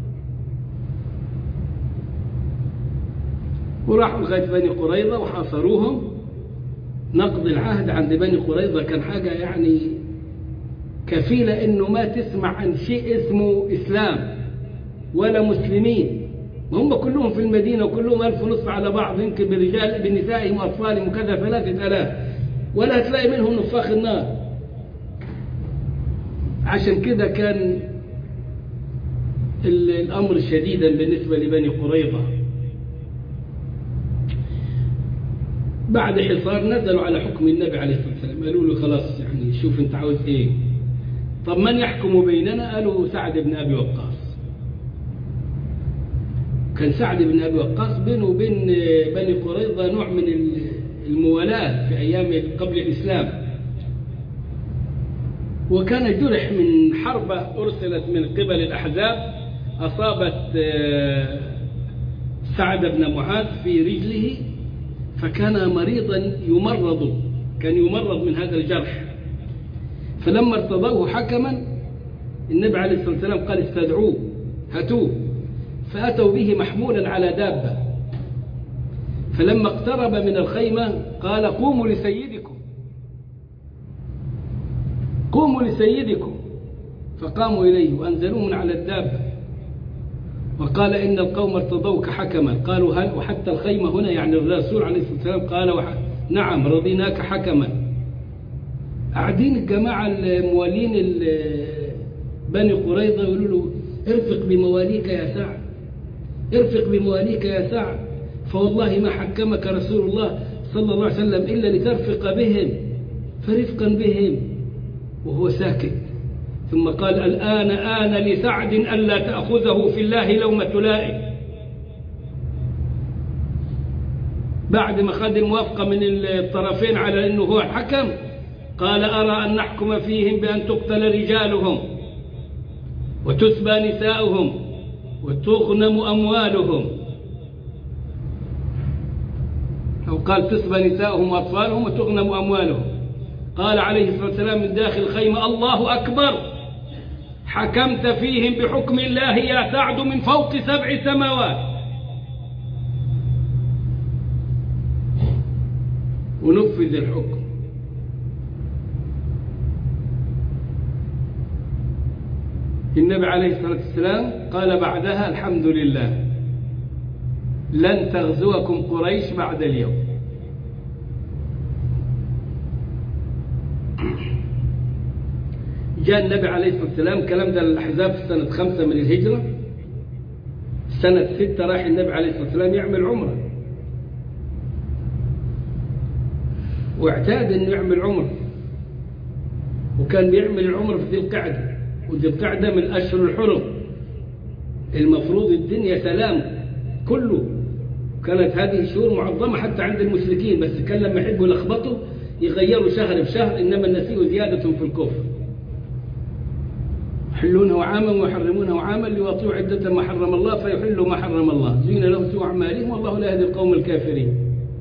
وراحوا لغاية بني قريظة وحاصروهم نقض العهد عند بني قريظة كان حاجة يعني كفيلة انه ما تسمع عن شيء اسمه اسلام ولا مسلمين ما هم كلهم في المدينة وكلهم ألف ونصف على بعض يمكن برجال بنسائهم وأطفالهم وكذا ثلاثة آلاف ولا هتلاقي منهم نفاخ النار عشان كده كان الأمر شديدا بالنسبة لبني قريظة بعد حصار نزلوا على حكم النبي عليه الصلاة والسلام قالوا له خلاص يعني شوف انت عاوز ايه طب من يحكم بيننا قالوا سعد بن أبي وقاص كان سعد بن أبي وقاص بينه وبين بني قريظة نوع من الموالاة في أيام قبل الإسلام وكان جرح من حربة أرسلت من قبل الأحزاب أصابت سعد بن معاذ في رجله فكان مريضا يمرض كان يمرض من هذا الجرح فلما ارتضوه حكما النبي عليه الصلاة والسلام قال استدعوه هاتوه فأتوا به محمولا على دابة فلما اقترب من الخيمة قال قوموا لسيدكم قوموا لسيدكم فقاموا إليه وأنزلوه من على الدابة وقال إن القوم ارتضوك حكما قالوا هل وحتى الخيمة هنا يعني الرسول عليه الصلاة والسلام قال نعم رضيناك حكما قاعدين الجماعة الموالين بني قريظة يقولوا له ارفق بمواليك يا سعد ارفق بمواليك يا سعد فوالله ما حكمك رسول الله صلى الله عليه وسلم إلا لترفق بهم فرفقا بهم وهو ساكت ثم قال الآن آن لسعد ألا تأخذه في الله لومة لائم بعد ما خد الموافقة من الطرفين على أنه هو الحكم قال أرى أن نحكم فيهم بأن تقتل رجالهم وتسبى نساؤهم وتغنم أموالهم أو قال تسبى نساؤهم وأطفالهم وتغنم أموالهم قال عليه الصلاة والسلام من داخل الخيمة الله أكبر حكمت فيهم بحكم الله يا سعد من فوق سبع سماوات ونفذ الحكم النبي عليه الصلاة والسلام قال بعدها الحمد لله لن تغزوكم قريش بعد اليوم جاء النبي عليه الصلاة والسلام الكلام ده الأحزاب في سنة خمسة من الهجرة سنة ستة راح النبي عليه الصلاة والسلام يعمل عمرة واعتاد انه يعمل عمرة وكان بيعمل العمرة في ذي القعدة وذي القعدة من أشهر الحرم المفروض الدنيا سلام كله كانت هذه الشهور معظمة حتى عند المشركين بس كان لما يحبوا يلخبطوا يغيروا شهر بشهر إنما النسيء زيادة في الكفر يحلونه عاما ويحرمونه عاما ليواطيوا عدة ما حرم الله فيحلوا ما حرم الله زين لهم سوء أعمالهم والله لا يهدي القوم الكافرين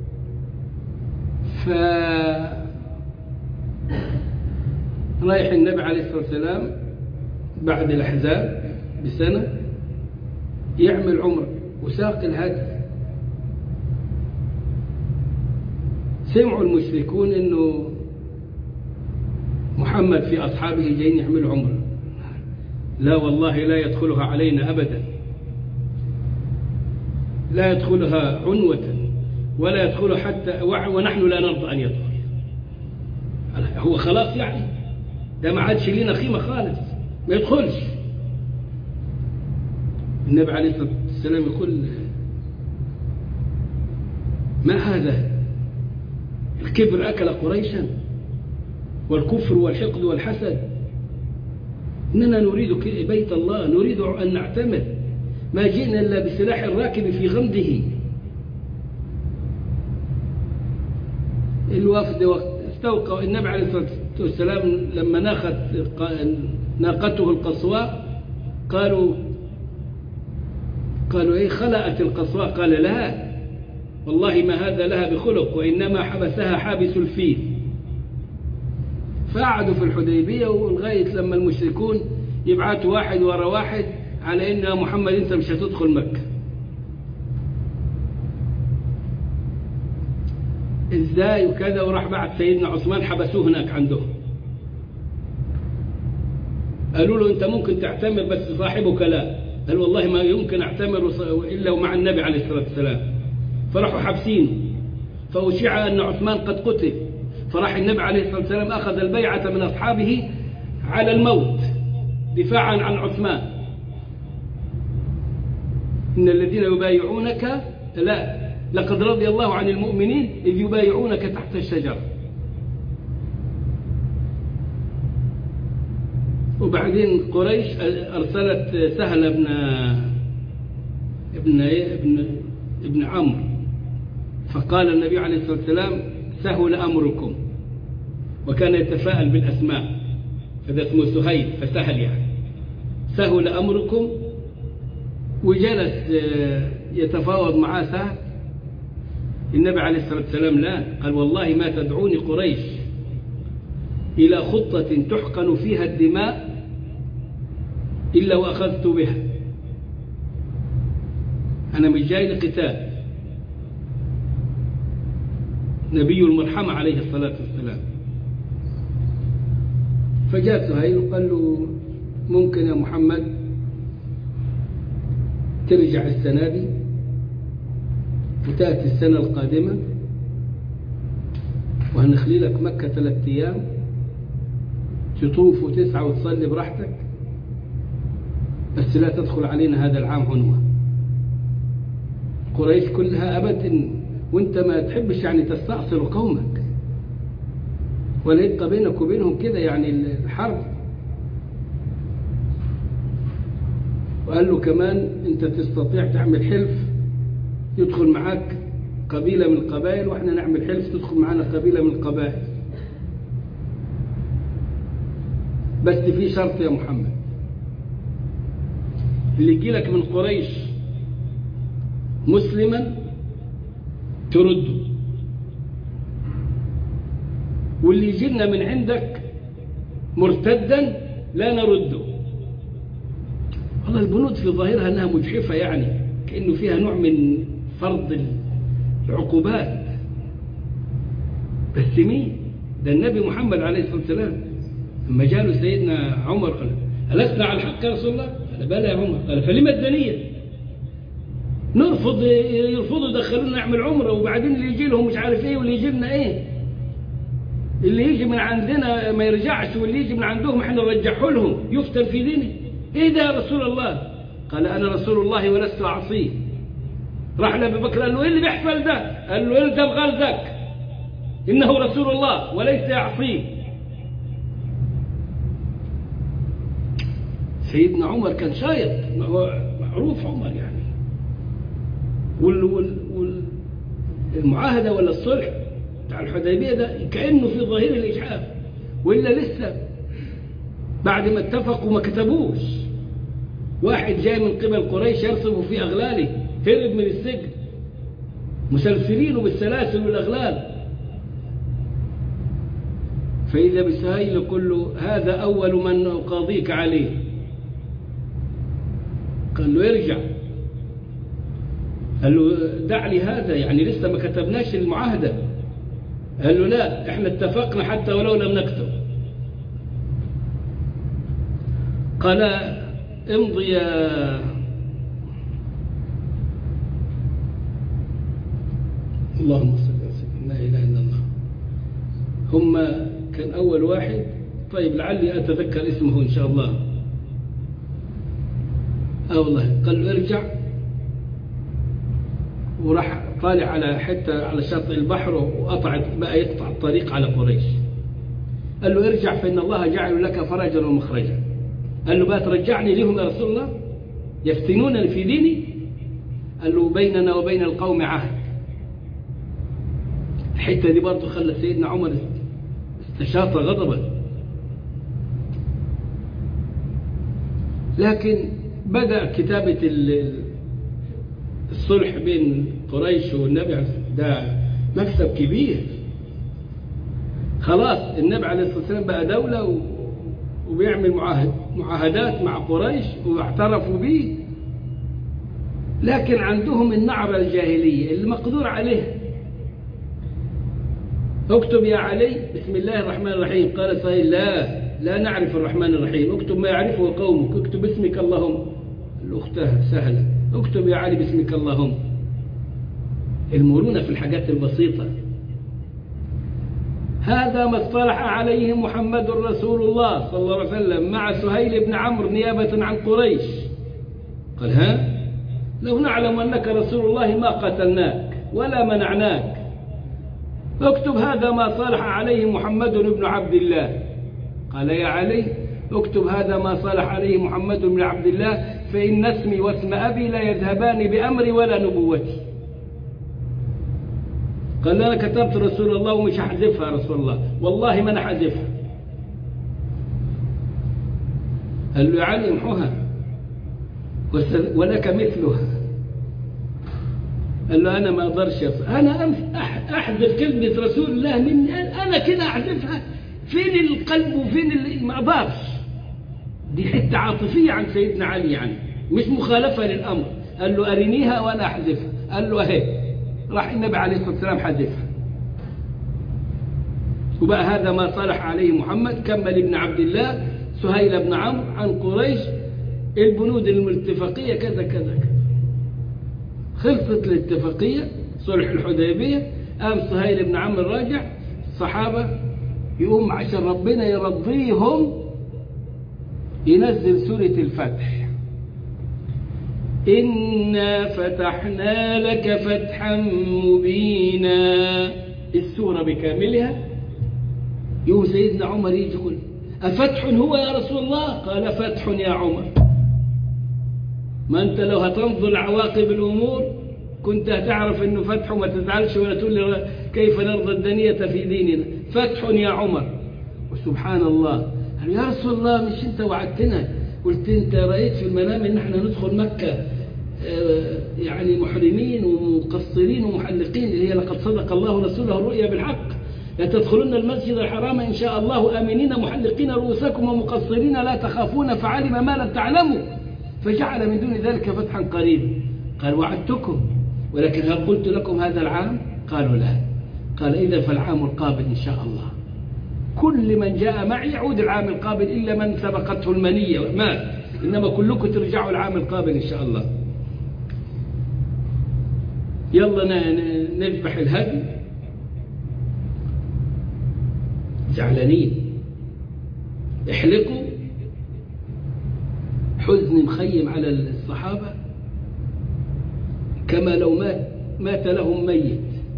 ف رايح النبي عليه الصلاة والسلام بعد الأحزاب بسنة يعمل عمره وساق الهدي سمعوا المشركون انه محمد في اصحابه جايين يعملوا عمره لا والله لا يدخلها علينا ابدا لا يدخلها عنوة ولا يدخل حتى ونحن لا نرضى أن يدخل هو خلاص يعني ده ما عادش لينا قيمة خالص ما يدخلش النبي عليه الصلاة والسلام يقول ما هذا الكبر أكل قريشا والكفر والحقد والحسد إننا نريد بيت الله نريد أن نعتمد ما جئنا إلا بسلاح الراكب في غمده الوفد استوقع النبي عليه الصلاة والسلام لما ناخت ناقته القصواء قالوا قالوا ايه خلأت القصواء قال لا والله ما هذا لها بخلق وإنما حبسها حابس الفيل فقعدوا في الحديبية ولغاية لما المشركون يبعثوا واحد ورا واحد على إن يا محمد أنت مش هتدخل مكة ازاي وكذا وراح بعد سيدنا عثمان حبسوه هناك عندهم قالوا له انت ممكن تعتمر بس صاحبك لا قال والله ما يمكن اعتمر الا ومع النبي عليه الصلاه والسلام فراحوا حابسينه فأشيع أن عثمان قد قتل فراح النبي عليه الصلاة والسلام أخذ البيعة من أصحابه على الموت دفاعا عن عثمان إن الذين يبايعونك لا لقد رضي الله عن المؤمنين إذ يبايعونك تحت الشجرة وبعدين قريش أرسلت سهل ابن ابن ابن ابن عمرو فقال النبي عليه الصلاة والسلام سهل أمركم وكان يتفاءل بالأسماء هذا اسمه سهيل فسهل يعني سهل أمركم وجلس يتفاوض معاه سهل النبي عليه الصلاة والسلام لا قال والله ما تدعوني قريش إلى خطة تحقن فيها الدماء إلا وأخذت بها أنا مش جاي لقتال نبي المرحمة عليه الصلاة والسلام فجاء سهيل وقال له ممكن يا محمد ترجع السنة دي وتأتي السنة القادمة وهنخلي لك مكة ثلاثة أيام تطوف وتسعى وتصلي براحتك بس لا تدخل علينا هذا العام عنوة قريش كلها أبت وانت ما تحبش يعني تستأصل قومك ولا يبقى بينك وبينهم كده يعني الحرب وقال له كمان انت تستطيع تعمل حلف يدخل معاك قبيلة من القبائل واحنا نعمل حلف تدخل معنا قبيلة من القبائل بس في شرط يا محمد اللي يجي لك من قريش مسلما ترده واللي يجينا من عندك مرتدا لا نرده والله البنود في ظاهرها انها مجحفة يعني كأنه فيها نوع من فرض العقوبات بس مين ده النبي محمد عليه الصلاة والسلام لما جاء سيدنا عمر قال ألسنا على الحق يا رسول الله قال بلى يا عمر قال فلما الدنية نرفض يرفضوا يدخلونا نعمل عمرة وبعدين اللي يجي لهم مش عارف ايه واللي يجي لنا ايه اللي يجي من عندنا ما يرجعش واللي يجي من عندهم احنا نرجعه لهم يفتن في دينه ايه ده يا رسول الله قال انا رسول الله ولست اعصيه راح لابي بكر قال له ايه اللي بيحصل ده قال له الزم غلزك انه رسول الله وليس يعصيه سيدنا عمر كان شايط معروف عمر يعني وال وال وال المعاهدة ولا الصلح بتاع الحديبية ده كأنه في ظاهر الإجحاف وإلا لسه بعد ما اتفقوا ما كتبوش واحد جاي من قبل قريش يرصب في أغلاله هرب من السجن مسلسلينه بالسلاسل والأغلال فإذا بسهيل يقول له هذا أول من أقاضيك عليه قال له ارجع قال له دع لي هذا يعني لسه ما كتبناش المعاهدة قال له لا احنا اتفقنا حتى ولو لم نكتب قال امضي يا اللهم صل وسلم لا إله إلا الله هم كان أول واحد طيب لعلي أتذكر اسمه إن شاء الله آه والله قال له ارجع وراح طالع على حتة على شاطئ البحر وقطع بقى يقطع الطريق على قريش قال له ارجع فإن الله جعل لك فرجا ومخرجا قال له بقى ترجعني لهم يا رسول الله يفتنونني في ديني قال له بيننا وبين القوم عهد الحتة دي برضه خلى سيدنا عمر استشاط غضبا لكن بدأ كتابة الصلح بين قريش والنبي ده مكسب كبير خلاص النبي عليه الصلاة والسلام بقى دولة وبيعمل معاهد معاهدات مع قريش واعترفوا به لكن عندهم النعرة الجاهلية اللي مقدور عليها اكتب يا علي بسم الله الرحمن الرحيم قال صهيل لا لا نعرف الرحمن الرحيم اكتب ما يعرفه قومك اكتب باسمك اللهم الأختها سهلة اكتب يا علي باسمك اللهم المرونة في الحاجات البسيطة هذا ما اصطلح عليه محمد رسول الله صلى الله عليه وسلم مع سهيل بن عمرو نيابة عن قريش قال ها لو نعلم أنك رسول الله ما قتلناك ولا منعناك اكتب هذا ما صلح عليه محمد بن عبد الله قال يا علي اكتب هذا ما صلح عليه محمد بن عبد الله فإن اسمي واسم أبي لا يذهبان بأمري ولا نبوتي قال أنا كتبت رسول الله ومش هحذفها يا رسول الله والله ما أنا حذفها قال له يا علي امحوها ولك مثلها قال له أنا ما أقدرش أنا أحذف كلمة رسول الله مني أنا كده أحذفها فين القلب وفين ال... ما أقدرش دي حتة عاطفية عن سيدنا علي يعني مش مخالفة للأمر قال له أرنيها وأنا أحذفها قال له أهي راح النبي عليه الصلاة والسلام حذفها وبقى هذا ما صلح عليه محمد كمل ابن عبد الله سهيل بن عمرو عن قريش البنود الاتفاقية كذا كذا كذا خلصت الاتفاقية صلح الحديبية قام سهيل بن عمرو راجع الصحابة يقوم عشان ربنا يرضيهم ينزل سورة الفتح إنا فتحنا لك فتحا مبينا السورة بكاملها يقوم سيدنا عمر يدخل أفتح هو يا رسول الله قال فتح يا عمر ما أنت لو هتنظر عواقب الأمور كنت هتعرف أنه فتح وما تزعلش ولا تقول لي كيف نرضى الدنية في ديننا فتح يا عمر وسبحان الله قال يا رسول الله مش أنت وعدتنا قلت أنت رأيت في المنام أن احنا ندخل مكة يعني محرمين ومقصرين ومحلقين اللي هي لقد صدق الله رسوله الرؤيا بالحق لتدخلن المسجد الحرام إن شاء الله آمنين محلقين رؤوسكم ومقصرين لا تخافون فعلم ما لم تعلموا فجعل من دون ذلك فتحا قريبا قال وعدتكم ولكن هل قلت لكم هذا العام قالوا لا قال إذا فالعام القابل إن شاء الله كل من جاء معي يعود العام القابل إلا من سبقته المنية مات إنما كلكم ترجعوا العام القابل إن شاء الله يلا نذبح الهدي زعلانين احلقوا حزن مخيم على الصحابة كما لو مات مات لهم ميت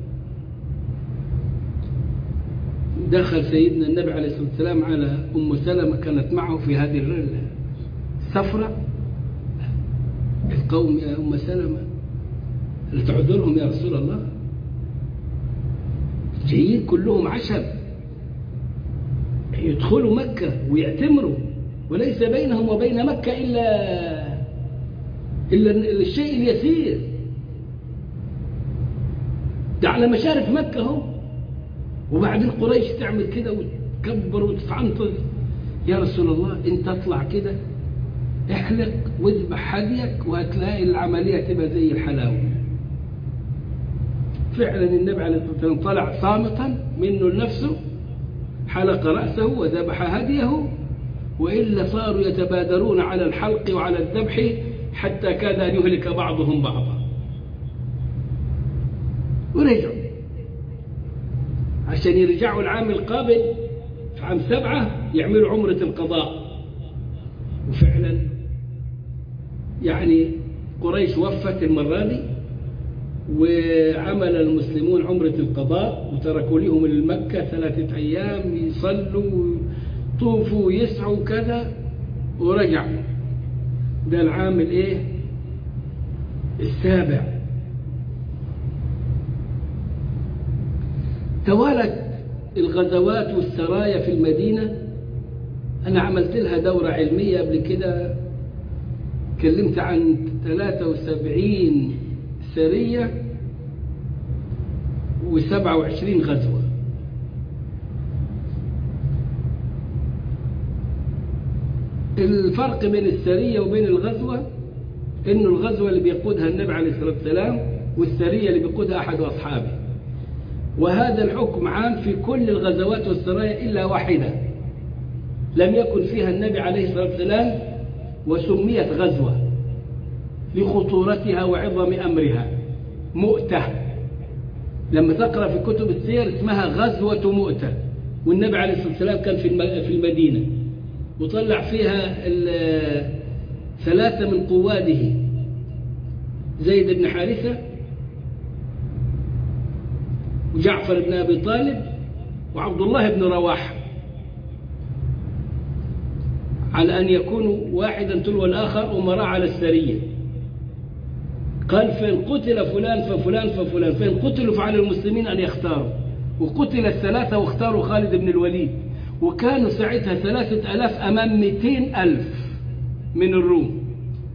دخل سيدنا النبي عليه الصلاة والسلام على أم سلمة كانت معه في هذه السفرة القوم يا أم سلمة هل تعذرهم يا رسول الله جايين كلهم عشب يدخلوا مكة ويعتمروا وليس بينهم وبين مكة إلا إلا الشيء اليسير ده على مشارف مكة هم وبعدين قريش تعمل كده وتكبر وتتعنطز يا رسول الله انت اطلع كده احلق واذبح هديك وهتلاقي العملية تبقى زي الحلاوة فعلا النبي عليه الصلاة والسلام طلع صامتا منه لنفسه حلق رأسه وذبح هديه وإلا صاروا يتبادرون على الحلق وعلى الذبح حتى كاد أن يهلك بعضهم بعضا ورجعوا عشان يرجعوا العام القابل في عام سبعة يعملوا عمرة القضاء وفعلا يعني قريش وفت المرة دي وعمل المسلمون عمرة القضاء وتركوا لهم المكة ثلاثة أيام يصلوا طوفوا يسعوا كذا ورجعوا ده العام الايه السابع توالت الغزوات والسرايا في المدينة أنا عملت لها دورة علمية قبل كده اتكلمت عن 73 سرية و27 غزوة الفرق بين السرية وبين الغزوة إنه الغزوة اللي بيقودها النبي عليه الصلاة والسلام والسرية اللي بيقودها أحد أصحابه وهذا الحكم عام في كل الغزوات والسرايا إلا واحدة لم يكن فيها النبي عليه الصلاة والسلام وسميت غزوة لخطورتها وعظم أمرها مؤتة لما تقرأ في كتب السير اسمها غزوة مؤتة والنبي عليه الصلاة والسلام كان في المدينة وطلع فيها ثلاثة من قواده زيد بن حارثة وجعفر بن أبي طالب وعبد الله بن رواحه على أن يكونوا واحدا تلو الآخر أمراء على السرية قال فإن قتل فلان ففلان ففلان فإن قتلوا فعلى المسلمين أن يختاروا وقتل الثلاثة واختاروا خالد بن الوليد وكانوا ساعتها ثلاثة ألاف أمام مئتين ألف من الروم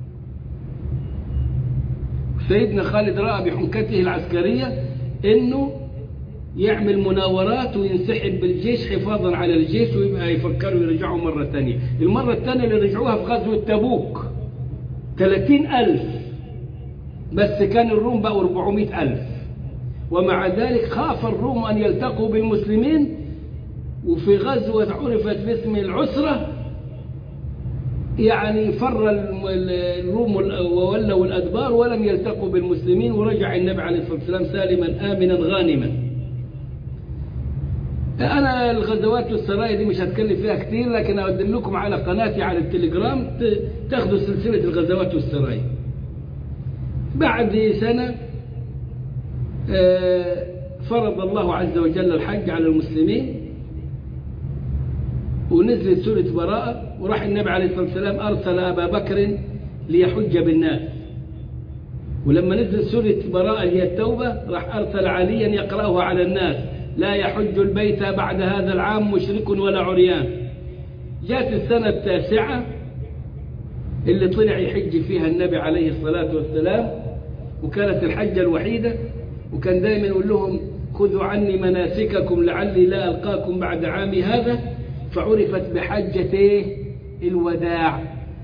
سيدنا خالد رأى بحنكته العسكرية أنه يعمل مناورات وينسحب بالجيش حفاظا على الجيش ويبقى يفكروا يرجعوا مرة ثانية المرة الثانية اللي رجعوها في غزوة تبوك 30 ألف بس كان الروم بقوا 400 ألف ومع ذلك خاف الروم أن يلتقوا بالمسلمين وفي غزوة عرفت باسم العسرة يعني فر الروم وولوا الأدبار ولم يلتقوا بالمسلمين ورجع النبي عليه الصلاة والسلام سالما آمنا غانما أنا الغزوات والسرايا دي مش هتكلم فيها كتير لكن أقدم لكم على قناتي على التليجرام تاخدوا سلسلة الغزوات والسرايا بعد سنة فرض الله عز وجل الحج على المسلمين ونزلت سورة براءة وراح النبي عليه الصلاة والسلام أرسل أبا بكر ليحج بالناس ولما نزلت سورة براءة هي التوبة راح أرسل عليا يقرأها على الناس لا يحج البيت بعد هذا العام مشرك ولا عريان جاءت السنة التاسعة اللي طلع يحج فيها النبي عليه الصلاة والسلام وكانت الحجة الوحيدة وكان دائما يقول لهم خذوا عني مناسككم لعلي لا ألقاكم بعد عامي هذا فعرفت بحجة الوداع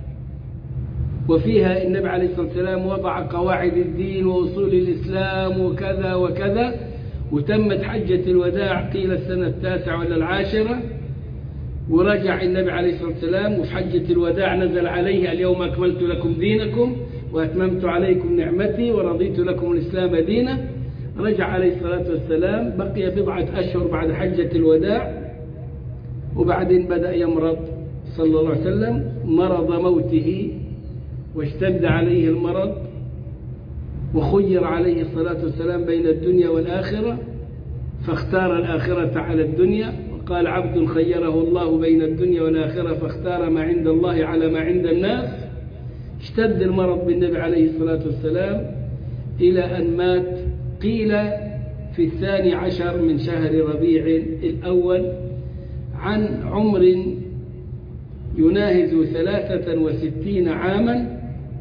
وفيها النبي عليه الصلاة والسلام وضع قواعد الدين وأصول الإسلام وكذا وكذا وتمت حجة الوداع قيل السنة التاسعة ولا العاشرة ورجع النبي عليه الصلاة والسلام وفي حجة الوداع نزل عليه اليوم أكملت لكم دينكم وأتممت عليكم نعمتي ورضيت لكم الإسلام دينا رجع عليه الصلاة والسلام بقي بضعة أشهر بعد حجة الوداع وبعدين بدأ يمرض صلى الله عليه وسلم مرض موته واشتد عليه المرض وخير عليه الصلاة والسلام بين الدنيا والآخرة فاختار الآخرة على الدنيا وقال عبد خيره الله بين الدنيا والآخرة فاختار ما عند الله على ما عند الناس اشتد المرض بالنبي عليه الصلاة والسلام إلى أن مات قيل في الثاني عشر من شهر ربيع الأول عن عمر يناهز ثلاثة وستين عاما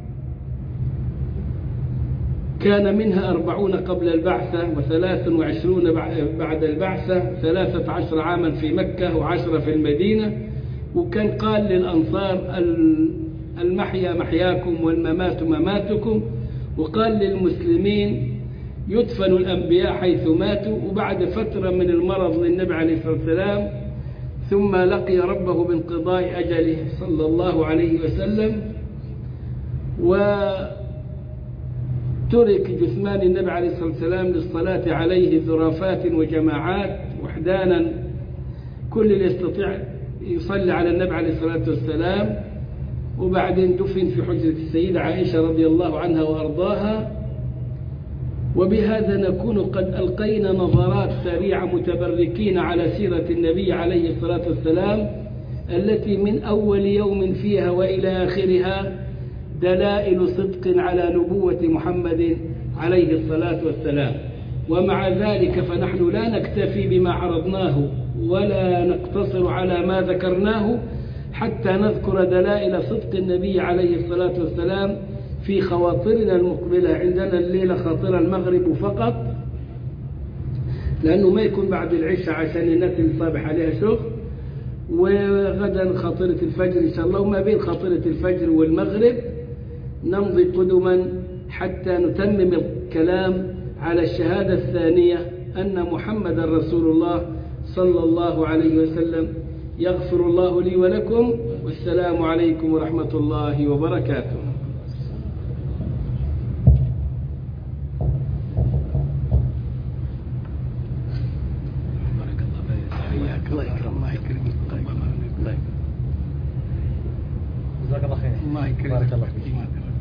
كان منها أربعون قبل البعثة وثلاث وعشرون بعد البعثة ثلاثة عشر عاما في مكة وعشرة في المدينة وكان قال للأنصار المحيا محياكم والممات مماتكم وقال للمسلمين يدفن الأنبياء حيث ماتوا وبعد فترة من المرض للنبي عليه الصلاة والسلام ثم لقي ربه بانقضاء أجله صلى الله عليه وسلم وترك جثمان النبي عليه الصلاة والسلام للصلاة عليه زرافات وجماعات وحدانا كل اللي يستطيع يصلي على النبي عليه الصلاة والسلام وبعدين دفن في حجرة السيدة عائشة رضي الله عنها وأرضاها وبهذا نكون قد ألقينا نظرات سريعة متبركين على سيرة النبي عليه الصلاة والسلام التي من أول يوم فيها وإلى آخرها دلائل صدق على نبوة محمد عليه الصلاة والسلام ومع ذلك فنحن لا نكتفي بما عرضناه ولا نقتصر على ما ذكرناه حتى نذكر دلائل صدق النبي عليه الصلاة والسلام في خواطرنا المقبلة عندنا الليلة خاطر المغرب فقط لأنه ما يكون بعد العشاء عشان الناس اللي صابح عليها شغل وغدا خاطرة الفجر إن شاء الله وما بين خاطرة الفجر والمغرب نمضي قدما حتى نتمم الكلام على الشهادة الثانية أن محمد رسول الله صلى الله عليه وسلم يغفر الله لي ولكم والسلام عليكم ورحمة الله وبركاته الله يكرم الله يكرم الله يكرم جزاك الله خير الله يكرمك بارك الله فيك